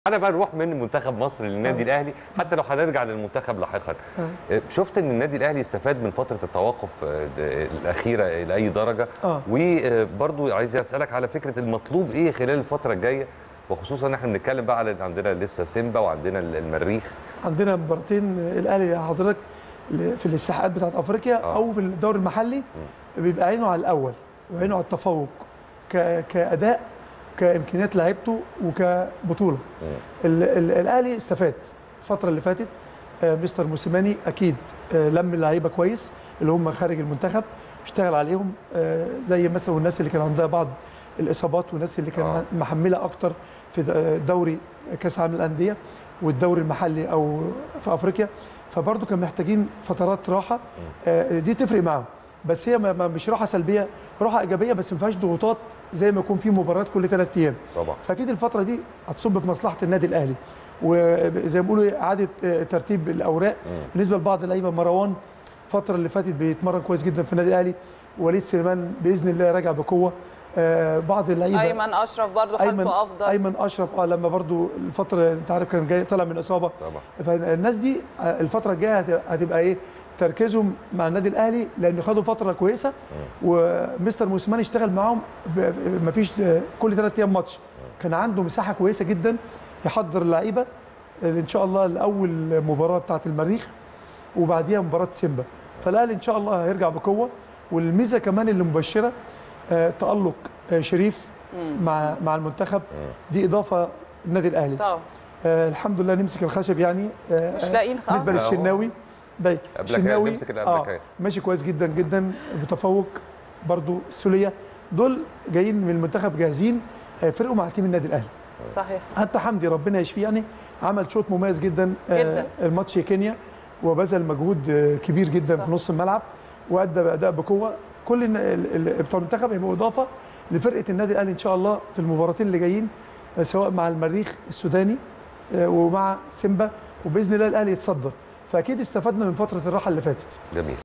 انا بقى نروح من منتخب مصر للنادي الاهلي حتى لو هنرجع للمنتخب لاحقا آه، شفت ان النادي الاهلي استفاد من فتره التوقف آه، د- الاخيره الى اي درجه آه. وبرضو عايز اسالك على فكره المطلوب ايه خلال الفتره الجايه وخصوصا ان احنا بنتكلم بقى على إن عندنا لسه سيمبا وعندنا المريخ عندنا مباراتين الاهلي حضرتك ل- في الاستحقاقات بتاعت افريقيا آه. او في الدوري المحلي بيبقى عينه على الاول وعينه على التفوق ك- كاداء كامكانيات لعيبته وكبطوله ال- ال- الاهلي استفاد الفتره اللي فاتت آه، مستر موسيماني اكيد آه، لم اللعيبه كويس اللي هم خارج المنتخب اشتغل عليهم آه، زي مثلا الناس اللي كان عندها بعض الاصابات والناس اللي كان آه. محمله اكتر في د- دوري كاس العالم للانديه والدوري المحلي او في افريقيا فبرضه كان محتاجين فترات راحه آه، دي تفرق معاهم بس هي ما- ما- مش راحه سلبيه راحه ايجابيه بس ما فيهاش ضغوطات زي ما يكون في مباريات كل ثلاث ايام طبعا فاكيد الفتره دي هتصب في مصلحه النادي الاهلي وزي ما بيقولوا اعاده آه، ترتيب الاوراق بالنسبه لبعض اللعيبه مروان الفتره اللي فاتت بيتمرن كويس جدا في النادي الاهلي وليد سليمان باذن الله راجع بقوه آه، بعض اللعيبه ايمن اشرف برضو ايمن حالته افضل ايمن اشرف اه لما برضو الفتره انت عارف كان جاي طالع من اصابه طبعا فالناس دي آه، الفتره الجايه هتبقى- هتبقى ايه تركيزهم مع النادي الاهلي لان خدوا فتره كويسه ومستر موسيماني اشتغل معاهم ب- مفيش آه، كل ثلاث ايام ماتش كان عنده مساحه كويسه جدا يحضر اللعيبه اللي ان شاء الله لاول مباراه بتاعه المريخ وبعديها مباراه سيمبا فالاهلي ان شاء الله هيرجع بقوه والميزه كمان اللي مبشره آه، تالق آه، شريف مع مع المنتخب دي اضافه النادي الاهلي طبعا آه الحمد لله نمسك الخشب يعني آه مش لاقيين خ- بالنسبه آه. للشناوي باي قبل كده نمسك اللي قبل كده. ماشي كويس جدا جدا متفوق برضو السوليه دول جايين من المنتخب جاهزين هيفرقوا مع تيم النادي الاهلي صحيح حتى حمدي ربنا يشفيه يعني عمل شوط مميز جدا جداً. الماتش كينيا وبذل مجهود آه، كبير جدا صح. في نص الملعب وادى باداء بقوه كل الن- ال- ال- بتوع المنتخب هيبقوا اضافه لفرقه النادي الاهلي ان شاء الله في المباراتين اللي جايين آه، سواء مع المريخ السوداني آه، ومع سيمبا وباذن الله الاهلي يتصدر فاكيد استفدنا من فتره الراحه اللي فاتت جميل